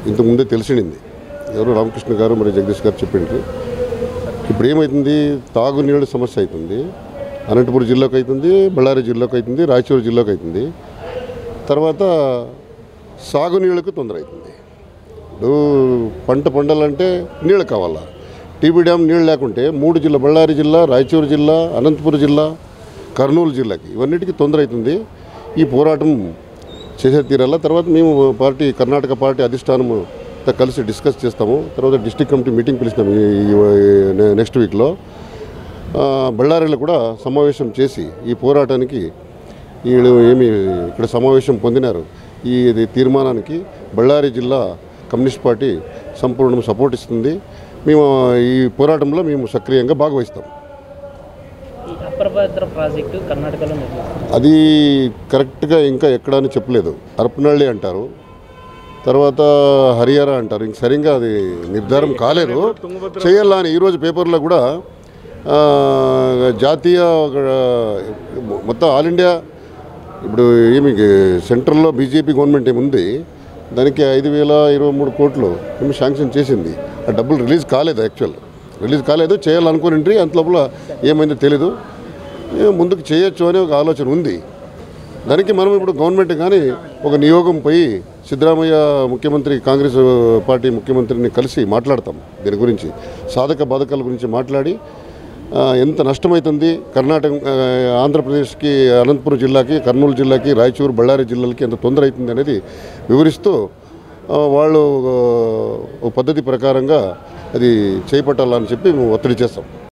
ఇంతకుముందే తెలిసిండింది ఎవరు రామకృష్ణ గారు మరి జగదీష్ గారు చెప్పిండ్రు ఇప్పుడు ఏమవుతుంది తాగునీళ్ళ సమస్య అవుతుంది అనంతపురం జిల్లాకు అవుతుంది బళ్ళారి జిల్లాకు అవుతుంది రాయచూరు జిల్లాకు అవుతుంది తర్వాత సాగునీళ్ళకు తొందర అవుతుంది ఇప్పుడు పంట పండాలంటే నీళ్ళు కావాలా టీబీ డ్యామ్ నీళ్ళు లేకుంటే మూడు జిల్లా బళ్ళారి జిల్లా రాయచూరు జిల్లా అనంతపురం జిల్లా కర్నూలు జిల్లాకి ఇవన్నిటికీ తొందర అవుతుంది ఈ పోరాటం చేసే తీరాల తర్వాత మేము పార్టీ కర్ణాటక పార్టీ అధిష్టానంతో కలిసి డిస్కస్ చేస్తాము తర్వాత డిస్టిక్ కమిటీ మీటింగ్ పిలిచినాము ఈ- ఈ- ఈ- నెక్స్ట్ వీక్లో ఆ, బళ్ళారిలో కూడా సమావేశం చేసి ఈ పోరాటానికి వీళ్ళు ఏమి ఇక్కడ సమావేశం పొందినారు ఈ ఇది తీర్మానానికి బళ్ళారి జిల్లా కమ్యూనిస్ట్ పార్టీ సంపూర్ణ సపోర్ట్ ఇస్తుంది మేము ఈ పోరాటంలో మేము సక్రియంగా భాగవహిస్తాం ఈ అప్పర్ భద్ర ప్రాజెక్టు కర్ణాటకలో నిర్మిస్తారు అది కరెక్ట్గా ఇంకా ఎక్కడ అని చెప్పలేదు అరపనహಳ್ಳಿ అంటారు తర్వాత హరియారా అంటారు ఇంక సరిగ్గా అది నిర్ధారం కాలేదు చేయాలా అని ఈరోజు పేపర్లో కూడా ఆ, జాతీయ ఒక, మొత్తం ఆల్ ఇండియా ఇప్పుడు ఏమి సెంట్రల్లో బీజేపీ గవర్నమెంట్ ఏముంది దానికి ఐదు వేల ఇరవై మూడు కోట్లు ఏమి శాంక్షన్ చేసింది ఆ డబ్బులు రిలీజ్ కాలేదు యాక్చువల్ రిలీజ్ కాలేదు చేయాలనుకుని అంత లోపల ఏమైందో తెలీదు ఏ ముందుకు చేయొచ్చు అనే ఒక ఆలోచన ఉంది దానికి మనం ఇప్పుడు గవర్నమెంట్ కానీ ఒక నియోగం పోయి సిద్ధరామయ్య ముఖ్యమంత్రి కాంగ్రెస్ పార్టీ ముఖ్యమంత్రిని కలిసి మాట్లాడతాం దీని గురించి సాధక బాధకాల గురించి మాట్లాడి ఆ, ఎంత నష్టమవుతుంది కర్ణాటక ఆ, ఆంధ్రప్రదేశ్కి అనంతపురం జిల్లాకి కర్నూలు జిల్లాకి రాయచూరు బళ్ళారి జిల్లాలకి ఎంత తొందర అవుతుంది అనేది వివరిస్తూ ఆ, వాళ్ళు ఆ, ఒక పద్ధతి ప్రకారంగా అది చేపట్టాలని చెప్పి మేము ఒత్తిడి చేస్తాం